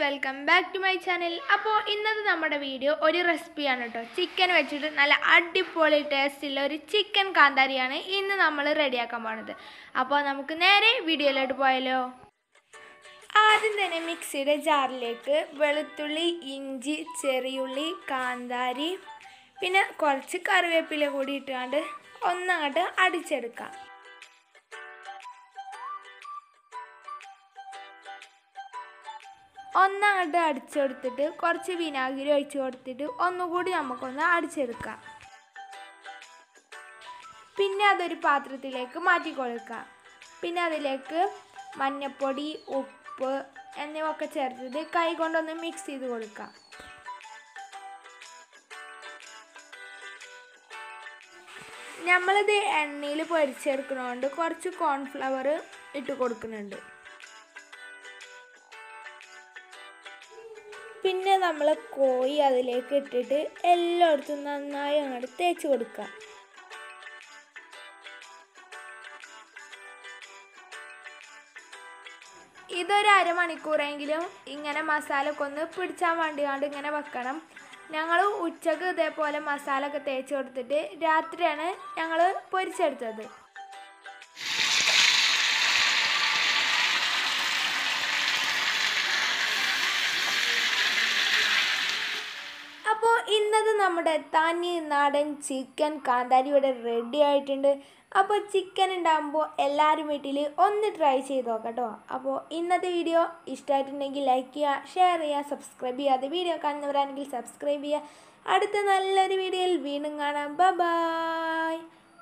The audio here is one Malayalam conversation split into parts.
Welcome back to my channel അപ്പോൾ ഇന്നത്തെ നമ്മുടെ വീഡിയോ ഒരു റെസിപ്പിയാണ് കേട്ടോ ചിക്കൻ വെച്ചിട്ട് നല്ല അടിപൊളി ടേസ്റ്റുള്ള ഒരു ചിക്കൻ കാന്താരിയാണ് ഇന്ന് നമ്മൾ റെഡിയാക്കാൻ പോണത് അപ്പോൾ നമുക്ക് നേരെ വീഡിയോയിലോട്ട് പോയാലോ ആദ്യം തന്നെ മിക്സിയുടെ ജാറിലേക്ക് വെളുത്തുള്ളി ഇഞ്ചി ചെറിയുള്ളി കാന്താരി പിന്നെ കുറച്ച് കറിവേപ്പില കൂടി ഇട്ടുകൊണ്ട് ഒന്നങ്ങോട്ട് അടിച്ചെടുക്കാം ഒന്നങ്ങോട്ട് അടിച്ചെടുത്തിട്ട് കുറച്ച് വിനാഗിരി ഒഴിച്ച് കൊടുത്തിട്ട് ഒന്നുകൂടി നമുക്കൊന്ന് അടിച്ചെടുക്കാം പിന്നെ അതൊരു പാത്രത്തിലേക്ക് മാറ്റി കൊടുക്കാം പിന്നെ അതിലേക്ക് മഞ്ഞൾപ്പൊടി ഉപ്പ് എന്നിവ ഒക്കെ ചേർത്തിട്ട് കൈ കൊണ്ടൊന്ന് മിക്സ് ചെയ്ത് കൊടുക്കാം നമ്മളിത് എണ്ണയിൽ പൊരിച്ചെടുക്കുന്നതുകൊണ്ട് കുറച്ച് കോൺഫ്ലവർ ഇട്ട് കൊടുക്കുന്നുണ്ട് പിന്നെ നമ്മൾ കോഴി അതിലേക്ക് ഇട്ടിട്ട് എല്ലായിടത്തും നന്നായി അങ്ങോട്ട് തേച്ച് കൊടുക്കുക ഇതൊരു അരമണിക്കൂറെങ്കിലും ഇങ്ങനെ മസാല ഒക്കെ ഒന്ന് പിടിച്ചാൻ വേണ്ടിയാണ്ട് ഇങ്ങനെ വെക്കണം ഞങ്ങൾ ഉച്ചക്ക് ഇതേപോലെ മസാല ഒക്കെ തേച്ച് കൊടുത്തിട്ട് രാത്രിയാണ് ഞങ്ങൾ പൊരിച്ചെടുത്തത് അപ്പോൾ ഇന്നത് നമ്മുടെ തനി നാടൻ ചിക്കൻ കാന്താരി ഇവിടെ റെഡി ആയിട്ടുണ്ട് അപ്പോൾ ചിക്കൻ ഉണ്ടാകുമ്പോൾ എല്ലാവരും വീട്ടിൽ ഒന്ന് ട്രൈ ചെയ്ത് നോക്കട്ടോ അപ്പോൾ ഇന്നത്തെ വീഡിയോ ഇഷ്ടമായിട്ടുണ്ടെങ്കിൽ ലൈക്ക് ചെയ്യുക ഷെയർ ചെയ്യുക സബ്സ്ക്രൈബ് ചെയ്യാതെ വീഡിയോ കാണുന്നവരാണെങ്കിൽ സബ്സ്ക്രൈബ് ചെയ്യുക അടുത്ത നല്ലൊരു വീഡിയോയിൽ വീണ്ടും കാണാം bye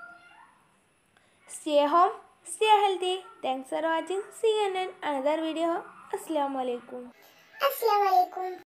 stay home stay healthy thanks for watching see in in another video അസ്സാം വലൈക്കും Assalamu alaikum.